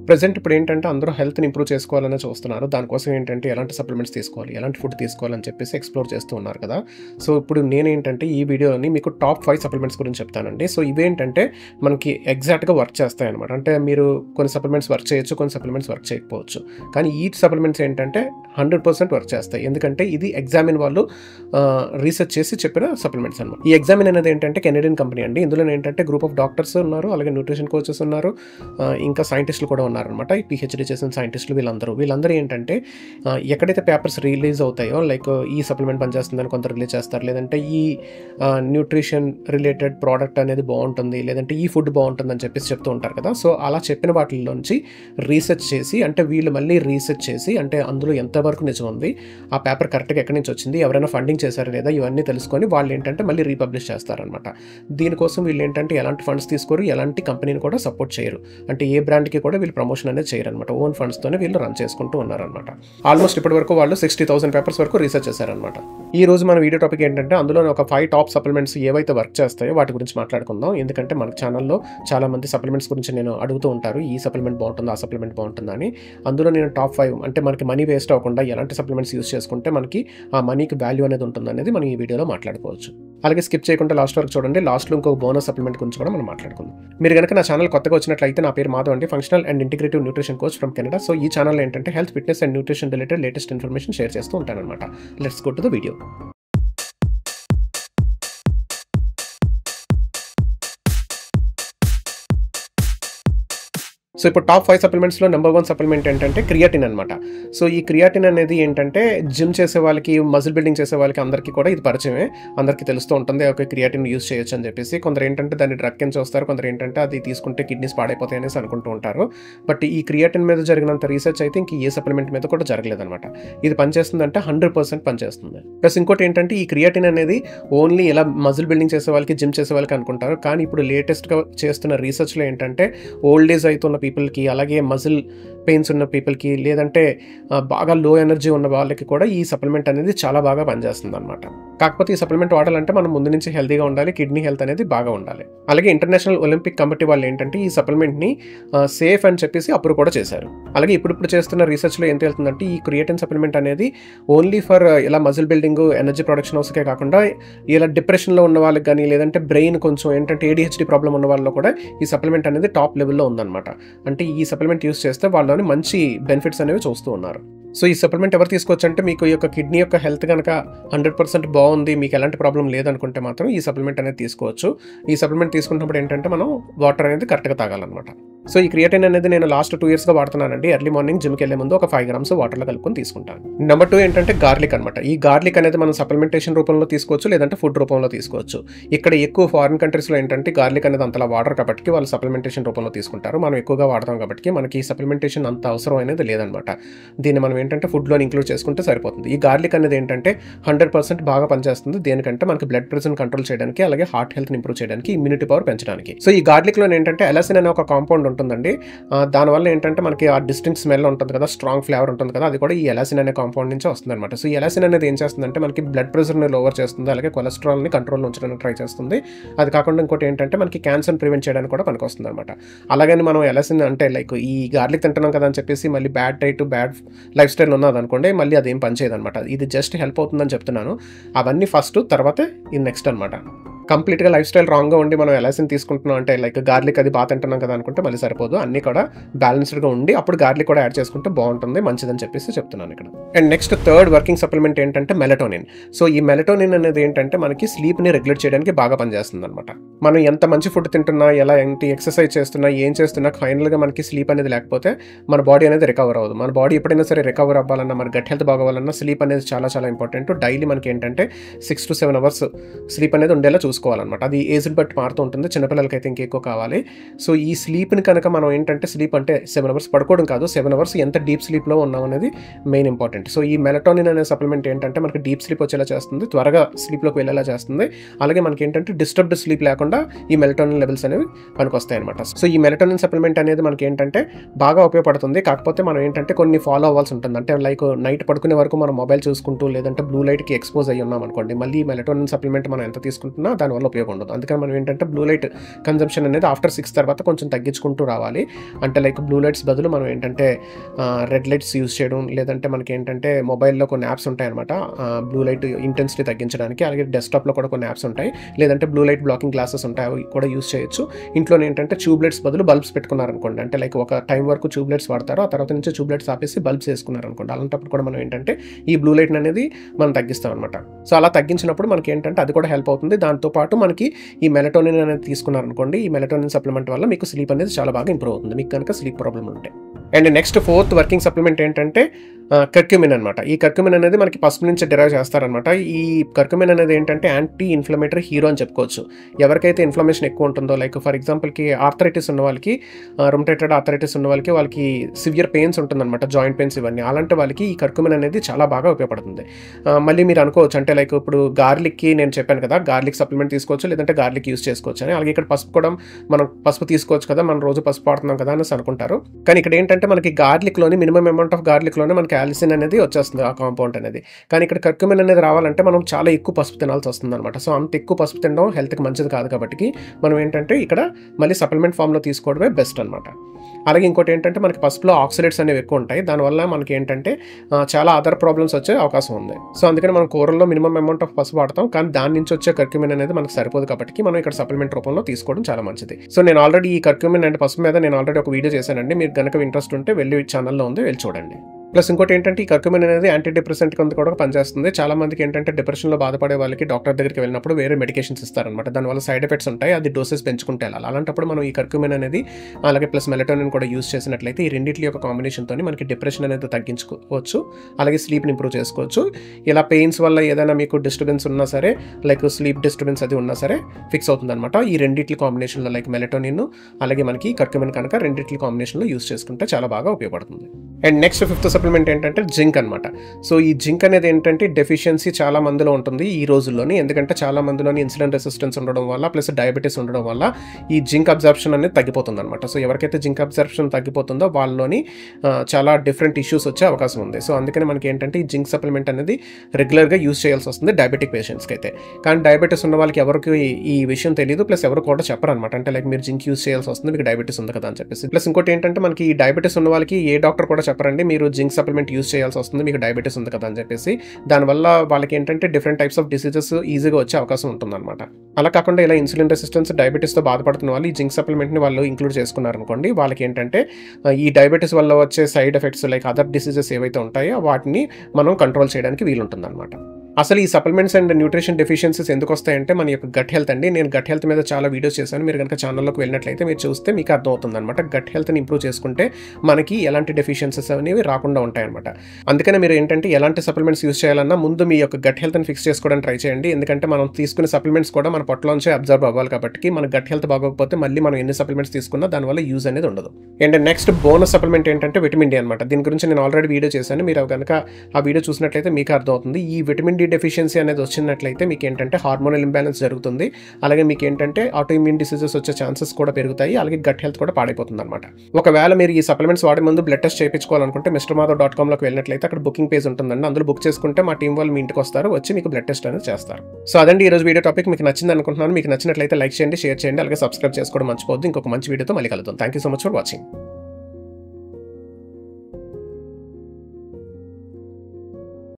present ఇప్పుడు ఏంటంటే అందరూ హెల్త్ని ఇంప్రూవ్ చేసుకోవాలని చూస్తున్నారు దానికోసం ఏంటంటే ఎలాంటి సప్లిమెంట్స్ తీసుకోవాలి ఎలాంటి ఫుడ్ తీసుకోవాలని చెప్పేసి ఎక్స్ప్లోర్ చేస్తూ ఉన్నారు కదా సో ఇప్పుడు నేనేంటంటే ఈ వీడియోని మీకు టాప్ ఫైవ్ సప్లిమెంట్స్ గురించి చెప్తానండి సో ఇవేంటంటే మనకి ఎగ్జాక్ట్గా వర్క్ చేస్తాయి అనమాట అంటే మీరు కొన్ని సప్లిమెంట్స్ వర్క్ చేయొచ్చు కొన్ని సప్లిమెంట్స్ వర్క్ చేయకపోవచ్చు కానీ ఈ సప్లిమెంట్స్ ఏంటంటే హండ్రెడ్ పర్సెంట్ వర్క్ చేస్తాయి ఎందుకంటే ఇది ఎగ్జామిన్ వాళ్ళు రీసెర్చ్ చేసి చెప్పిన సప్లిమెంట్స్ అనమాట ఈ ఎగ్జామిన్ అనేది ఏంటంటే కెనడియన్ కంపెనీ అండి ఇందులో ఏంటంటే గ్రూప్ ఆఫ్ డాక్టర్స్ ఉన్నారు అలాగే న్యూట్రిషన్ కోచెస్ ఉన్నారు ఆ, ఇంకా సైంటిస్టులు కూడా ఉన్నారనమాట ఈ పిహెచ్డీ చేసిన సైంటిస్టులు వీళ్ళందరూ వీళ్ళందరూ ఏంటంటే ఆ, ఎక్కడైతే పేపర్స్ రిలీజ్ అవుతాయో లైక్ ఈ సప్లిమెంట్ పనిచేస్తుందని కొంత రిలీజ్ చేస్తారు లేదంటే ఈ న్యూట్రిషన్ రిలేటెడ్ ప్రోడక్ట్ అనేది బాగుంటుంది లేదంటే ఈ ఫుడ్ బాగుంటుంది అని చెప్పేసి చెప్తూ ఉంటారు కదా సో అలా చెప్పిన వాటిల్లోంచి రీసెర్చ్ చేసి అంటే వీళ్ళు మళ్ళీ రీసెర్చ్ చేసి అంటే అందులో ఎంతవరకు నిజం ఉంది ఆ పేపర్ కరెక్ట్గా ఎక్కడి నుంచి వచ్చింది ఎవరైనా ఫండింగ్ చేశారా లేదా ఇవన్నీ తెలుసుకొని వాళ్ళు ఏంటంటే మళ్ళీ రీపబ్లిష్ చేస్తారనమాట దీనికోసం వీళ్ళు ఏంటంటే ఎలాంటి ఫండ్స్ తీసుకోరు ఎలాంటి కంపెనీని కూడా సపోర్ట్ చేయరు అంటే ఏ బ్రాండ్కి కూడా వీళ్ళు ప్రమోషన్ అనేది చేయరు అనమాట ఓన్ ఫండ్స్తోనే వీళ్ళు రన్ చేసుకుంటూ ఉన్నారనమాట ఆల్మోస్ట్ ఇప్పటి వరకు వాళ్ళు సిక్స్టీ థౌసండ్ పేపర్స్ వరకు రీసెర్చ్ చేశారనమాట ఈ రోజు మన వీడియో టాపిక్ ఏంటంటే అందులో ఒక ఫైవ్ టాప్ సప్లిమెంట్స్ ఏవైతే వర్క్ చేస్తాయో వాటి గురించి మాట్లాడుకుందాం ఎందుకంటే మన ఛానల్లో చాలా మంది సప్లిమెంట్స్ గురించి నేను అడుగుతూ ఉంటారు ఈ సప్లిమెంట్ బాగుంటుంది ఆ సప్లిమెంట్ బాగుంటుందా అని అందులో నేను టాప్ ఫైవ్ అంటే మనకి మనీ వేస్ట్ అవ్వకుండా ఎలాంటి సప్లిమెంట్స్ యూస్ చేసుకుంటే మనకి ఆ మనీకి వాల్యూ అనేది ఉంటుంది అనేది మనం ఈ వీడియోలో మాట్లాడుకోవచ్చు అలాగే స్కిప్ చేయకుండా లాస్ట్ వరకు చూడండి లాస్ట్లో ఇంకొక బోనస్ సప్లిమెంట్ గురించి కూడా మనం మాట్లాడుకుందాం మీరు కనుక నా ఛానల్ కొత్తగా వచ్చినట్లయితే నా పేరు మాధవ్ అండి functional and integrative nutrition coach from Canada so ఈ ఛానల్ ఏంటంటే health fitness and nutrition related latest information share చేస్తూ ఉంటానన్నమాట let's go to the video so ఇప్పుడు టాప్ ఫైవ్ సప్లిమెంట్స్లో నెంబర్ వన్ సప్లిమెంట్ ఏంటంటే క్రియాటిన్ అనమాట సో ఈ క్రియాటిన్ అనేది ఏంటంటే జిమ్ చేసే వాళ్ళకి మజిల్ బిల్డింగ్ చేసే వాళ్ళకి అందరికీ కూడా ఇది పరిచయమే అందరికీ తెలుస్తూ ఉంటుంది ఒక క్రియాటిన్ యూస్ చేయొచ్చు అని చెప్పేసి కొందరు ఏంటంటే దాన్ని డ్రగ్ కింద చూస్తారు కొందరు ఏంటంటే అది తీసుకుంటే కిడ్నీస్ పాడైపోతాయి అనేసి అనుకుంటూ ఉంటారు బట్ ఈ క్రియాటిన్ మీద జరిగినంత రీసెర్చ్ అయితే ఇంక ఏ సప్లిమెంట్ మీద కూడా జరగలేదన్నమాట ఇది పనిచేస్తుందంటే హండ్రెడ్ పర్సెంట్ పనిచేస్తుంది ప్లస్ ఇంకోటి ఏంటంటే ఈ క్రియాటిన్ అనేది ఓన్లీ ఇలా మజిల్ బిల్డింగ్ చేసే వాళ్ళకి జిమ్ చేసే వాళ్ళకి అనుకుంటారు కానీ ఇప్పుడు లేటెస్ట్గా చేస్తున్న రీసెర్చ్లో ఏంటంటే ఓల్డ్ ఏజ్ అవుతున్న పీపుల్కి అలాగే మజిల్ పెయిన్స్ ఉన్న పీపుల్కి లేదంటే ఆ, బాగా లో ఎనర్జీ ఉన్న వాళ్ళకి కూడా ఈ సప్లిమెంట్ అనేది చాలా బాగా పనిచేస్తుంది అనమాట కాకపోతే ఈ సప్లిమెంట్ వాడాలంటే మనం ముందు నుంచి హెల్తీగా ఉండాలి కిడ్నీ హెల్త్ అనేది బాగా ఉండాలి అలాగే ఇంటర్నేషనల్ ఒలింపిక్ కమిటీ వాళ్ళు ఏంటంటే ఈ సప్లిమెంట్ని సేఫ్ అని చెప్పేసి అప్పుడు కూడా చేశారు అలాగే ఇప్పుడు ఇప్పుడు చేస్తున్న రీసెర్చ్లో ఏం తేలుతుందంటే ఈ క్రియేటిన్ సప్లిమెంట్ అనేది ఓన్లీ ఫర్ ఇలా మజిల్ బిల్డింగ్ ఎనర్జీ ప్రొడక్షన్ హౌస్కే కాకుండా ఇలా డిప్రెషన్లో ఉన్న వాళ్ళకి కానీ లేదంటే బ్రెయిన్ కొంచెం ఏంటంటే ఏడిహెచ్డి ప్రాబ్లం ఉన్న వాళ్ళలో కూడా ఈ సప్లిమెంట్ అనేది టాప్ లెవెల్లో ఉందన్నమాట అంటే ఈ సప్లిమెంట్ యూస్ చేస్తే వాళ్ళని మంచి బెనిఫిట్స్ అనేవి చూస్తూ ఉన్నారు సో ఈ సప్లిమెంట్ ఎవరు తీసుకోవచ్చు అంటే మీకు ఈ యొక్క కిడ్నీ యొక్క హెల్త్ కనుక హండ్రెడ్ పర్సెంట్ బాగుంది మీకు ఎలాంటి ప్రాబ్లం లేదనుకుంటే మాత్రం ఈ సప్లిమెంట్ అనేది తీసుకోవచ్చు ఈ సప్లిమెంట్ తీసుకున్నప్పుడు ఏంటంటే మనం వాటర్ అనేది కరెక్ట్గా తాగాలన్నమాట సో ఈ క్రియేటిన్ అనేది నేను లాస్ట్ టూ ఇయర్స్గా వాడుతున్నానండి ఎర్లీ మార్నింగ్ జిమ్కి వెళ్ళే ముందు ఒక ఫైవ్ గ్రామ్స్ వాటర్లో కలుపుకొని తీసుకుంటాను నెంబర్ టూ ఏంటంటే గార్లిక్ అనమాట ఈ గార్లిక్ అనేది మనం సప్లిమెంటేషన్ రూపంలో తీసుకోవచ్చు లేదంటే ఫుడ్ రూపంలో తీసుకోవచ్చు ఇక్కడ ఎక్కువ ఫారిన్ కంట్రీస్లో ఏంటంటే గార్లిక్ అనేది అంతలా వాడరు కాబట్టి వాళ్ళు సప్లిమెంటేషన్ రూపంలో తీసుకుంటారు మనం ఎక్కువగా వాడతాం కాబట్టి మనకి ఈ సప్లిమెంటేషన్ అంత అవసరం అనేది లేదనమాట దీన్ని మనం ఏంటంటే ఫుడ్లో ఇంక్లూడ్ చేసుకుంటే సరిపోతుంది ఈ గార్లిక్ అనేది ఏంటంటే హండ్రెడ్ పర్సెంట్ బాగా పనిచేస్తుంది దేనికంటే మనకి బ్లడ్ ప్రెషర్ కంట్రోల్ చేయడానికి అలాగే హార్ట్ హెల్త్ ఇంప్రూవ్ చేయడానికి ఇమ్యూనిటీ పవర్ పెంచడానికి సో ఈ గార్లిక్లో ఏంటంటే ఎలసిన్ అనే ఒక కాంపౌండ్ ఉంటుందండి ఆ, దానివల్ల ఏంటంటే మనకి ఆ డిస్టింగ్ స్మెల్ ఉంటుంది కదా స్ట్రాంగ్ ఫ్లేవర్ ఉంటుంది కదా అది కూడా ఈ ఎలాసిన్ అనే కాంపౌండ్ నుంచి వస్తుంది అనమాట సో ఈ ఎలాసిన్ అనేది ఏం చేస్తుందంటే మనకి బ్లడ్ ప్రెషర్ని లోవర్ చేస్తుంది అలాగే కొలెస్ట్రాల్ని కంట్రోల్లో ఉంచడానికి ట్రై చేస్తుంది అది కాకుండా ఇంకోటి ఏంటంటే మనకి క్యాన్సర్ ప్రివెంట్ చేయడానికి కూడా పనికి వస్తుంది అనమాట అలాగని మనం ఎలాసిన్ అంటే లైక్ ఈ గార్లిక్ తింటున్నాం కదా అని చెప్పేసి మళ్ళీ bad diet bad lifestyle ఉన్నది అనుకోండి మళ్ళీ అదేం పనిచేయదు అనమాట ఇది జస్ట్ హెల్ప్ అవుతుందని చెప్తున్నాను అవన్నీ ఫస్ట్ తర్వాత ఇది నెక్స్ట్ అనమాట కంప్లీట్గా లైఫ్ స్టైల్ రాంగ్గా ఉండి మనం ఎలాసిన్ తీసుకుంటున్నాం అంటే లైక్ గార్లిక్ అది బాగా తింటున్నాం కదా అనుకుంటే మళ్ళీ సరిపోదు అన్నీ కూడా బ్యాలెన్స్డ్గా ఉండి అప్పుడు గార్లిక్ కూడా యాడ్ చేసుకుంటే బాగుంటుంది మంచిదని చెప్పేసి చెప్తున్నాను ఇక్కడ and next third working supplement ఏంటంటే మెలటోనిన్ సో ఈ మెలటోనిన్ అనేది ఏంటంటే మనకి స్లీప్ని రెగ్యులేట్ చేయడానికి బాగా పనిచేస్తుంది అనమాట మనం ఎంత మంచి ఫుడ్ తింటున్నా ఎలా ఏంటి ఎక్సర్సైజ్ చేస్తున్నా ఏం చేస్తున్నా ఫైనల్గా మనకి స్లీప్ అనేది లేకపోతే మన బాడీ అనేది రికవర్ అవ్వదు మన బాడీ ఎప్పుడైనా సరే రికవర్ అవ్వాలన్నా మన గట్ హెల్త్ బాగోవాలన్నా స్లీప్ అనేది చాలా చాలా ఇంపార్టెంట్ డైలీ మనకి ఏంటంటే six to seven hours sleep అనేది ఉండేలా చూసుకోవాలన్నమాట అది ఏజ్ని బట్టి మారుతూ ఉంటుంది చిన్నపిల్లలకి అయితే ఇంకెక్కువ కావాలి సో ఈ స్లీప్ని కనుక మనం ఏంటంటే స్లీప్ అంటే సెవెన్ అవర్స్ పడుకోవడం కాదు సెవెన్ అవర్స్ ఎంత డీప్ స్లీప్లో ఉన్నాం అనేది మెయిన్ ఇంపార్టెంట్ సో ఈ మెలటోనిన్ అనే సప్లిమెంట్ ఏంటంటే మనకి డీప్ స్లీప్ వచ్చేలా చేస్తుంది త్వరగా స్లీప్లోకి వెళ్ళేలా చేస్తుంది అలాగే మనకి ఏంటంటే డిస్టర్బ్డ్ స్లీప్ లేకుండా ఈ మెలటోనిన్ లెవెల్స్ అనేవి మనకు వస్తాయి అనమాట సో ఈ మెలటోనిన్ సప్లిమెంట్ అనేది మనకి ఏంటంటే బాగా ఉపయోగపడుతుంది కాకపోతే మనం ఏంటంటే కొన్ని ఫాలో అవ్వాల్సి ఉంటుంది అంటే లైక్ నైట్ పడుకునే వరకు మనం మొబైల్ చూసుకుంటూ లేదంటే బ్లూ లైట్కి ఎక్స్పోజ్ అయ్యి ఉన్నాం అనుకోండి మళ్ళీ ఈ మెలటోనిన్ సప్లిమెంట్ మనం ఎంత తీసుకుంటున్నా దానివల్ల ఉపయోగం ఉండదు అందుకని మనం ఏంటంటే బ్లూ లైట్ కన్జంప్షన్ అనేది ఆఫ్టర్ సిక్స్ తర్వాత కొంచెం తగ్గించుకుంటూ రావాలి అంటే లైక్ బ్లూ లైట్స్ బదులు మనం ఏంటంటే రెడ్ లైట్స్ యూస్ చేయడం లేదంటే మనకి ఏంటంటే మొబైల్లో కొన్ని యాప్స్ ఉంటాయన్నమాట బ్లూ లైట్ ఇంటెన్సిటీ తగ్గించడానికి అలాగే డెస్క్టాప్లో కూడా కొన్ని యాప్స్ ఉంటాయి లేదంటే బ్లూ లైట్ బ్లాకింగ్ గ్లాసెస్ ఉంటాయి అవి కూడా యూస్ చేయొచ్చు ఇంట్లో ఏంటంటే ట్యూబ్ లైట్స్ బదులు బల్బ్స్ పెట్టుకున్నారనుకోండి అంటే లైక్ ఒక టైం వరకు ట్యూబ్ లైట్స్ వాడతారు ఆ తర్వాత నుంచి ట్యూబ్ లైట్స్ ఆపేసి బల్బ్స్ వేసుకున్నారనుకోండి అలాంటప్పుడు కూడా మనం ఏంటంటే ఈ బ్లూ లైట్ అనేది మనం తగ్గిస్తాం అనమాట సో అలా తగ్గించినప్పుడు మనకి ఏంటంటే అది కూడా హెల్ప్ అవుతుంది దాంతోపాటు మనకి ఈ మెలటోనిన్ అనేది తీసుకున్నారనుకోండి ఈ మెలటోనిన్ సప్లిమెంట్ వల్ల మీకు స్లీప్ అనేది చాలా బాగా ఇంప్రూవ్ అవుతుంది మీకు కనుక స్లీప్ ప్రాబ్లమ్ ఉంటే and next fourth working supplement ఏంటంటే కర్క్యూమిన్ అనమాట ఈ కర్క్యూమిన్ అనేది మనకి పసుపు నుంచి డిరైవ్ చేస్తారనమాట ఈ కర్క్యూమిన్ అనేది ఏంటంటే యాంటీ ఇన్ఫ్లమేటరీ హీరో అని చెప్పుకోవచ్చు ఎవరికైతే ఇన్ఫ్లమేషన్ ఎక్కువ ఉంటుందో లైక్ ఫర్ ఎగ్జాంపుల్కి ఆర్థరైటిస్ ఉన్న వాళ్ళకి రొమటేటెడ్ ఆర్థరైటిస్ ఉన్న వాళ్ళకి వాళ్ళకి సివియర్ పెయిన్స్ ఉంటుందన్నమాట జాయింట్ పెయిన్స్ ఇవన్నీ అలాంటి వాళ్ళకి ఈ కర్క్యూమిన్ అనేది చాలా బాగా ఉపయోగపడుతుంది ఆ, మళ్ళీ మీరు అనుకోవచ్చు అంటే లైక్ ఇప్పుడు గార్లిక్కి నేను చెప్పాను కదా గార్లిక్ సప్లిమెంట్ తీసుకోవచ్చు లేదంటే గార్లిక్ యూస్ చేసుకోవచ్చు అని అలాగే ఇక్కడ పసుపు కూడా మనం పసుపు తీసుకోవచ్చు కదా మనం రోజు పసుపు వాడుతున్నాం కదా అనేసి అనుకుంటారు కానీ ఇక్కడ ఏంటంటే మనకి గార్లిక్లోని మినిమం అమౌంట్ ఆఫ్ గార్లిక్లోనే మనకి ఆలిసిన్ అనేది వచ్చేస్తుంది ఆ కాంపౌండ్ అనేది కానీ ఇక్కడ కర్క్యూమిన్ అనేది రావాలంటే మనం చాలా ఎక్కువ పసుపు తినాల్సి వస్తుంది అనమాట సో అంత ఎక్కువ పసుపు తినడం హెల్త్కి మంచిది కాదు కాబట్టి మనం ఏంటంటే ఇక్కడ మళ్ళీ సప్లిమెంట్ ఫామ్లో తీసుకోవడమే బెస్ట్ అనమాట అలాగే ఇంకోటి ఏంటంటే మనకి పసుపులో ఆక్సిడేట్స్ అనేవి ఎక్కువ ఉంటాయి దానివల్ల మనకి ఏంటంటే ఆ, చాలా అదర్ ప్రాబ్లమ్స్ వచ్చే అవకాశం ఉంది సో అందుకని మనం కూరల్లో మినిమం అమౌంట్ ఆఫ్ పసుపు వాడతాం కానీ దాని నుంచి వచ్చే కర్క్యూమిన్ అనేది మనకు సరిపోదు కాబట్టి మనం ఇక్కడ సప్లిమెంట్ రూపంలో తీసుకోవడం చాలా మంచిది సో నేను ఆల్రెడీ ఈ కర్క్యూమిన్ అండ్ పసుపు మీద నేను ఆల్రెడీ ఒక వీడియో చేశానండి మీరు కనుక ఇంట్రెస్ట్ ఉంటే వెళ్ళి ఛానల్లో ఉంది వెళ్ళి చూడండి ప్లస్ ఇంకోటి ఏంటంటే ఈ కర్క్యూమిన్ అనేది యాంటీ డిప్రెసెంట్ కింద కూడా పనిచేస్తుంది చాలా మందికి ఏంటంటే డిప్రెషన్లో బాధపడే వాళ్ళకి డాక్టర్ దగ్గరికి వెళ్ళినప్పుడు వేరే మెడికేషన్స్ ఇస్తారనమాట దానివల్ల సైడ్ ఎఫెక్ట్స్ ఉంటాయి అది డోసెస్ పెంచుకుంటే వెళ్ళాలి అలాంటప్పుడు మనం ఈ కర్క్యూమిన్ అనేది అలాగే ప్లస్ మెలటోనిన్ కూడా యూస్ చేసినట్లయితే ఈ రెండింటి యొక్క కాంబినేషన్తో మనకి డిప్రెషన్ అనేది తగ్గించుకోవచ్చు అలాగే స్లీప్ని ఇంప్రూవ్ చేసుకోవచ్చు ఇలా పెయిన్స్ వల్ల ఏదైనా మీకు డిస్టర్బెన్స్ ఉన్నా సరే లైక్ స్లీప్ డిస్టర్బెన్స్ అది ఉన్నా సరే ఫిక్స్ అవుతుంది అనమాట ఈ రెండింటి కాంబినేషన్లో లైక్ మెలటోనిన్ అలాగే మనకి కర్క్యూమిన్ కనుక రెండింటి కాంబినేషన్లో యూస్ చేసుకుంటే చాలా బాగా ఉపయోగపడుతుంది అండ్ నెక్స్ట్ ఫిఫ్త్ సప్లిమెంట్ ఏంటంటే జింక్ అనమాట సో ఈ జింక్ అనేది ఏంటంటే డెఫిషియన్సీ చాలా మందిలో ఉంటుంది ఈ రోజుల్లోని ఎందుకంటే చాలా మందిలోని ఇన్సులిన్ రెసిస్టెన్స్ ఉండడం వల్ల ప్లస్ డయాబెటీస్ ఉండడం వల్ల ఈ జింక్ అబ్జర్ప్షన్ అనేది తగ్గిపోతుంది అనమాట సో ఎవరికైతే జింక్ అబ్జర్ప్షన్ తగ్గిపోతుందో వాళ్ళలోని ఆ, చాలా డిఫరెంట్ ఇష్యూస్ వచ్చే అవకాశం ఉంది సో అందుకని మనకి ఏంటంటే ఈ జింక్ సప్లిమెంట్ అనేది రెగ్యులర్గా యూస్ చేయాల్సి వస్తుంది డయాబెటిక్ పేషెంట్స్కి అయితే కానీ డయాబెటీస్ ఉన్న వాళ్ళకి ఎవరికి ఈ- ఈ విషయం తెలియదు ప్లస్ ఎవరు కూడా చెప్పరు అనమాట అంటే లైక్ మీరు జింక్ యూస్ చేయాల్సి వస్తుంది మీకు డయాబెటీస్ ఉంది కదా అని చెప్పేసి ప్లస్ ఇంకోటి ఏంటంటే మనకి ఈ డయాబెటీస్ ఉన్న వాళ్ళకి ఏ డాక్టర్ కూడా చెప్పరండి మీరు జింక్ సప్లిమెంట్ యూస్ చేయాల్సి వస్తుంది మీకు డయాబెటీస్ ఉంది కదా అని చెప్పేసి దానివల్ల వాళ్ళకి ఏంటంటే డిఫరెంట్ టైప్స్ ఆఫ్ డిసీజెస్ ఈజీగా వచ్చే అవకాశం ఉంటుందన్నమాట అలా కాకుండా ఇలా ఇన్సులిన్ రెసిస్టెన్స్ డయాబెటీస్తో బాధపడుతున్న వాళ్ళు ఈ జింక్ సప్లిమెంట్ని వాళ్ళు ఇంక్లూడ్ చేసుకున్నారనుకోండి వాళ్ళకి ఏంటంటే ఆ, ఈ డయాబెటీస్ వల్ల వచ్చే side effects like other diseases ఏవైతే ఉంటాయో వాటిని మనం కంట్రోల్ చేయడానికి వీలుంటుంది అనమాట అసలు ఈ సప్లిమెంట్స్ అండ్ న్యూట్రిషన్ డెఫిషియన్సీస్ ఎందుకు వస్తాయంటే మన యొక్క గట్ హెల్త్ అండి నేను గట్ హెల్త్ మీద చాలా వీడియోస్ చేశాను మీరు కనుక ఛానల్లోకి వెళ్ళినట్లయితే మీరు చూస్తే మీకు అర్థమవుతుంది అనమాట గట్ హెల్త్ని ఇంప్రూవ్ చేసుకుంటే మనకి ఎలాంటి డెఫిషియన్సీస్ అనేవి రాకుండా ఉంటాయన్నమాట అందుకనే మీరు ఏంటంటే ఎలాంటి సప్లిమెంట్స్ యూస్ చేయాలన్నా ముందు మీ యొక్క గట్ హెల్త్ని ఫిక్స్ చేసుకోవడానికి ట్రై చేయండి ఎందుకంటే మనం తీసుకునే సప్లిమెంట్స్ కూడా మన పొట్టలోంచే అబ్జర్వ్ అవ్వాలి కాబట్టి మన గట్ హెల్త్ బాగోకపోతే మళ్ళీ మనం ఎన్ని సప్లిమెంట్స్ తీసుకున్నా దానివల్ల యూజ్ అనేది ఉండదు అండ్ నెక్స్ట్ బోనస్ సప్లిమెంట్ ఏంటంటే విటమిన్ డి అనమాట దీని గురించి నేను ఆల్రెడీ వీడియో చేశాను మీరు కనుక ఆ వీడియో చూసినట్లయితే మీకు అర్థమవుతుంది ఈ విటమిన్ డి డెఫిషియన్సీ అనేది వచ్చినట్లయితే మీకు ఏంటంటే హార్మోనల్ ఇంబ్యాలెన్స్ జరుగుతుంది అలాగే మీకు ఏంటంటే ఆటో ఇమ్యూన్ డిసీజెస్ వచ్చే ఛాన్సెస్ కూడా పెరుగుతాయి అలాగే గట్ హెల్త్ కూడా పాడైపోతుంది అనమాట ఒకవేళ మీరు ఈ సప్లిమెంట్స్ వాడే ముందు బ్లడ్ టెస్ట్ చేయించుకోవాలనుకుంటే మిస్టర్ మాధవ్ డాట్ కామ్లోకి వెళ్ళినట్లయితే అక్కడ బుకింగ్ పేజ్ ఉంటుందండి అందులో బుక్ చేసుకుంటే మా టీం వాళ్ళు మీ ఇంటికి వస్తారు వచ్చి మీకు బ్లడ్ టెస్ట్ అనేది చేస్తారు సో అదండి ఈ రోజు వీడియో టాపిక్ మీకు నచ్చింది అనుకుంటున్నాను మీకు నచ్చినట్లయితే లైక్ చేయండి షేర్ చేయండి అలాగే సబ్స్క్రైబ్ చేసుకోవడం మర్చిపోద్దు ఇంకొక మంచి వీడియోతో మళ్ళీ కలుద్దాం thank you so much for watching